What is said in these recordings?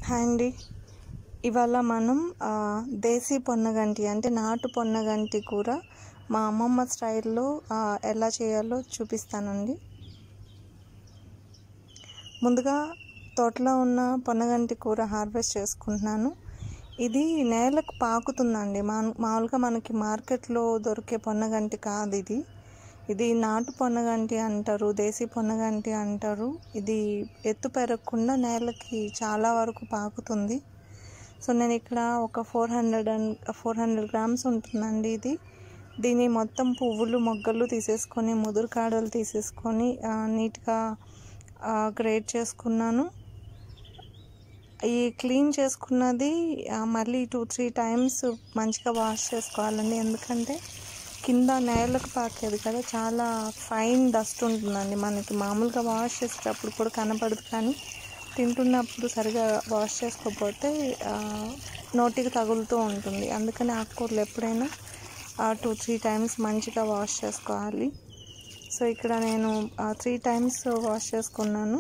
Hi అండి ఇవాళ మనం ఆ, దేశీ పొన్నగంటి అంటే నాటు పొన్నగంటి కూర మా అమ్మమ్మ స్టైల్లో ఆ, ఎలా చేయాలో చూపిస్తానండి ముందుగా తోటలో ఉన్న పొన్నగంటి కూర హార్వెస్ట్ చేసుకుంటున్నాను ఇది నేలకు పాకుతుందండి మా మామూలుగా మనకి మార్కెట్లో దొరికే పొన్నగంటి కాదు ఇది ఇది నాటు పొన్నగంటి అంటారు దేశీ పొన్నగంటి అంటారు ఇది ఎత్తు పెరగకుండా నేలకి చాలా వరకు పాకుతుంది సో నేను ఇక్కడ ఒక four hundred and four hundred grams ఉంటుందండి ఇది దీని మొత్తం పువ్వులు మొగ్గలు తీసేసుకొని ముదురు కాడలు తీసేసుకొని ఆ, నీట్గా గ్రేట్ చేసుకున్నాను ఈ క్లీన్ చేసుకున్నది ఆ, మళ్ళీ టూ త్రీ టైమ్స్ మంచిగా వాష్ చేసుకోవాలండి ఎందుకంటే కింద నేలకు పాకేది కదా చాలా ఫైన్ డస్ట్ ఉంటుందండి మనకి మామూలుగా వాష్ చేసేటప్పుడు కూడా కనపడదు కానీ తింటున్నప్పుడు సరిగా వాష్ చేసుకోకపోతే ఆ, నోటికి తగులుతూ ఉంటుంది అందుకని ఆకుకూరలు ఎప్పుడైనా టూ త్రీ టైమ్స్ మంచిగా వాష్ చేసుకోవాలి సో ఇక్కడ నేను త్రీ టైమ్స్ వాష్ చేసుకున్నాను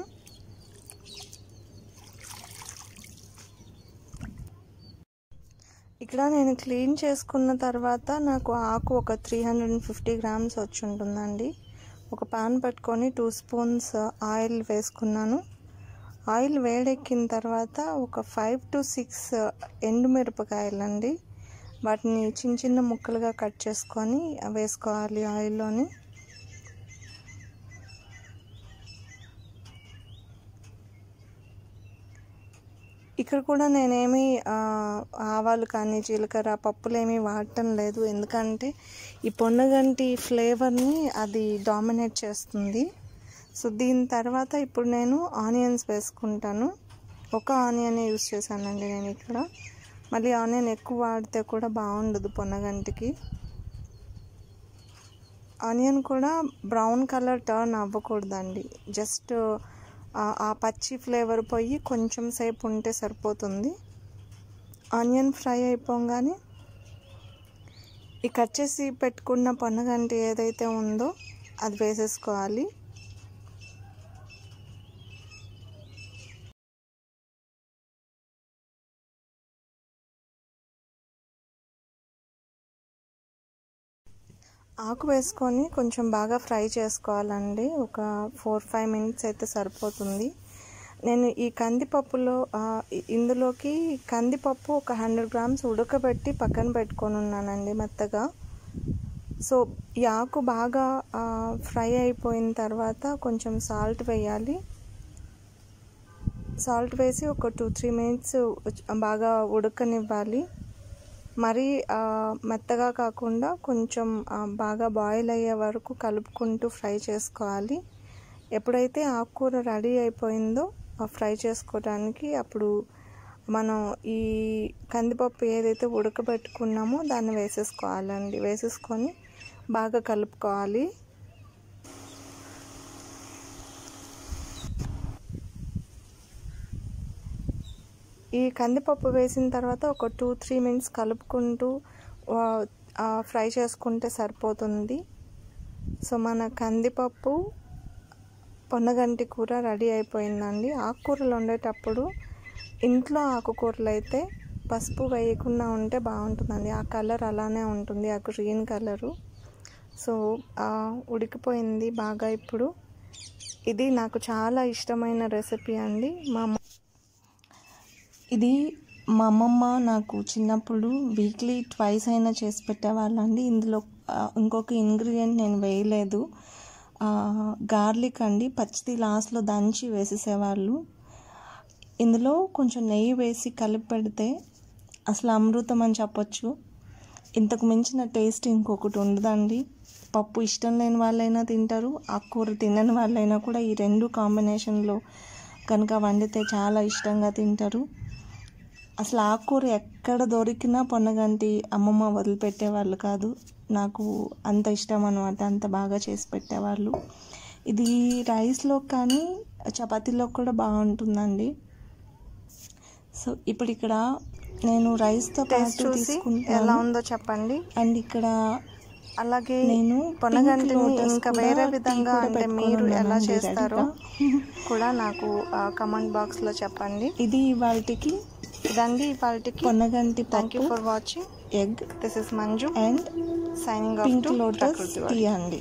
ఇక్కడ నేను క్లీన్ చేసుకున్న తర్వాత నాకు ఆకు ఒక three hundred and fifty grams వచ్చి ఉంటుందండి ఒక పాన్ పెట్టుకొని టూ స్పూన్స్ ఆయిల్ వేసుకున్నాను ఆయిల్ వేడెక్కిన తర్వాత ఒక ఫైవ్ టు సిక్స్ ఎండుమిరపకాయలండి వాటిని చిన్న చిన్న ముక్కలుగా కట్ చేసుకొని వేసుకోవాలి ఆయిల్లోని ఇక్కడ కూడా నేనేమి ఆ, ఆవాలు కానీ జీలకర్ర పప్పులు ఏమీ వాడటం లేదు ఎందుకంటే ఈ పొన్నగంటి ఫ్లేవర్ని అది డామినేట్ చేస్తుంది సో దీని తర్వాత ఇప్పుడు నేను ఆనియన్స్ వేసుకుంటాను ఒక ఆనియన్ యూస్ చేశానండి నేను ఇక్కడ మళ్ళీ ఆనియన్ ఎక్కువ వాడితే కూడా బాగుండదు పొన్నగంటికి ఆనియన్ కూడా బ్రౌన్ కలర్ టర్న్ అవ్వకూడదండి జస్ట్ ఆ పచ్చి ఫ్లేవర్ పోయి కొంచెం సేపు ఉంటే సరిపోతుంది ఆనియన్ ఫ్రై అయిపోగానే ఈ కట్ చేసి పెట్టుకున్న పొన్నగంటి ఏదైతే ఉందో అది వేసేసుకోవాలి ఆకు వేసుకొని కొంచెం బాగా ఫ్రై చేసుకోవాలండి ఒక ఫోర్ ఫైవ్ మినిట్స్ అయితే సరిపోతుంది నేను ఈ కందిపప్పులో ఆ, ఇ- ఇందులోకి కందిపప్పు ఒక హండ్రెడ్ గ్రామ్స్ ఉడకబెట్టి పక్కన పెట్టుకొని ఉన్నానండి మెత్తగా సో ఈ ఆకు బాగా ఆ, ఫ్రై అయిపోయిన తర్వాత కొంచెం సాల్ట్ వేయాలి సాల్ట్ వేసి ఒక టూ త్రీ మినిట్స్ బాగా ఉడకనివ్వాలి మరీ ఆ, మెత్తగా కాకుండా కొంచెం ఆ, బాగా బాయిల్ అయ్యే వరకు కలుపుకుంటూ ఫ్రై చేసుకోవాలి ఎప్పుడైతే ఆకుకూర రెడీ అయిపోయిందో ఆ ఫ్రై చేసుకోవడానికి అప్పుడు మనం ఈ కందిపప్పు ఏదైతే ఉడకబెట్టుకున్నామో దాన్ని వేసేసుకోవాలండి వేసేసుకొని బాగా కలుపుకోవాలి ఈ కందిపప్పు వేసిన తర్వాత ఒక టూ త్రీ మినిట్స్ కలుపుకుంటూ ఆ, ఆ, ఫ్రై చేసుకుంటే సరిపోతుంది సో మన కందిపప్పు పొన్నగంటి కూర రెడీ అయిపోయిందండి ఆకుకూరలు వండేటప్పుడు ఇంట్లో ఆకుకూరలు అయితే పసుపు వేయకుండా ఉంటే బాగుంటుందండి ఆ కలర్ అలానే ఉంటుంది ఆ గ్రీన్ కలరు సో ఆ, ఉడికిపోయింది బాగా ఇప్పుడు ఇది నాకు చాలా ఇష్టమైన రెసిపీ అండి మా అమ్మ ఇది మా అమ్మమ్మ నాకు చిన్నప్పుడు వీక్లీ ట్వైస్ అయినా చేసి పెట్టేవాళ్ళండి ఇందులో ఆ, ఇంకొక ఇంగ్రీడియంట్ నేను వేయలేదు గార్లిక్ అండి పచ్చిది లాస్ట్లో దంచి వేసేసేవాళ్ళు ఇందులో కొంచెం నెయ్యి వేసి కలిపి పెడితే అసలు అమృతం అని చెప్పొచ్చు ఇంతకు మించిన టేస్ట్ ఇంకొకటి ఉండదండి పప్పు ఇష్టం లేని వాళ్ళైనా తింటారు ఆకుకూర తినని వాళ్ళైనా కూడా ఈ రెండు కాంబినేషన్లో కనుక వండితే చాలా ఇష్టంగా తింటారు అసలు ఆకుకూర ఎక్కడ దొరికినా పొన్నగంటి అమ్మమ్మ వదిలిపెట్టేవాళ్ళు కాదు నాకు అంత ఇష్టం అనమాట అంత బాగా చేసి పెట్టేవాళ్ళు ఇది రైస్లో కానీ చపాతీలో కూడా బాగుంటుందండి సో ఇప్పుడు ఇక్కడ నేను రైస్తో టేస్ట్ పాటు చూసి ఎలా తీసుకుంటాను ఉందో చెప్పండి అండ్ ఇక్కడ అలాగే నేను పొనగంటిని pink lotus ఇంకా కూడా వేరే tea విధంగా కూడా అంటే పెట్టుకొని మీరు ఎలా ఉన్నానండి చేస్తారో రెడీగా. కూడా నాకు కమెంట్ బాక్స్లో చెప్పండి ఇది ఇవాళకి ఇదండి ఇవాళకి పొన్నగంటి థ్యాంక్ యూ పప్పు for watching egg this is Manju and signing off pink to lotus Prakriti టీ అండి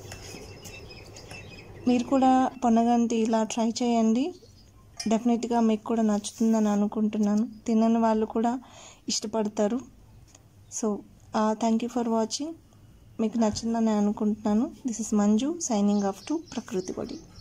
మీరు కూడా పొన్నగంటి ఇలా ట్రై చేయండి డెఫినెట్గా మీకు కూడా నచ్చుతుందని అనుకుంటున్నాను తినని వాళ్ళు కూడా ఇష్టపడతారు so thank you for watching మీకు నచ్చిందని అనుకుంటున్నాను this is Manju signing off to Prakriti బడి